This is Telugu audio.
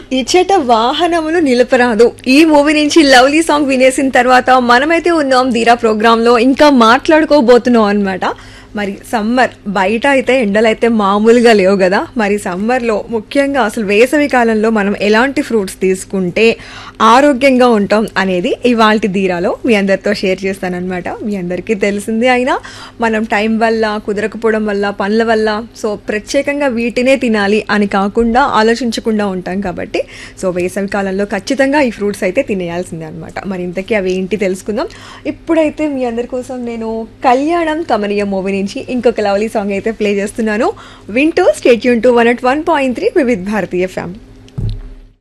ఇచ్చట వాహనములు నిలపరాదు ఈ మూవీ నుంచి లవ్లీ సాంగ్ వినేసిన తర్వాత మనమైతే ఉన్నాం ధీరా ప్రోగ్రామ్ లో ఇంకా మాట్లాడుకోబోతున్నాం అన్నమాట మరి సమ్మర్ బయట అయితే ఎండలు అయితే మామూలుగా లేవు కదా మరి సమ్మర్లో ముఖ్యంగా అసలు వేసవి కాలంలో మనం ఎలాంటి ఫ్రూట్స్ తీసుకుంటే ఆరోగ్యంగా ఉంటాం అనేది ఇవాళ ధీరాలో మీ అందరితో షేర్ చేస్తానన్నమాట మీ అందరికీ తెలిసిందే అయినా మనం టైం వల్ల కుదరకపోవడం వల్ల పనుల వల్ల సో ప్రత్యేకంగా వీటినే తినాలి అని కాకుండా ఆలోచించకుండా ఉంటాం కాబట్టి సో వేసవి కాలంలో ఖచ్చితంగా ఈ ఫ్రూట్స్ అయితే తినేయాల్సిందే అనమాట మరి ఇంతకీ అవి ఏంటి తెలుసుకుందాం ఇప్పుడైతే మీ అందరి కోసం నేను కళ్యాణం కమనీయ మూవీ నుంచి ఇంకొక లవ్లీ సాంగ్ అయితే ప్లే చేస్తున్నాను వింటూ stay tune to one at one point three Vividh భారతీయ ఫ్యామ్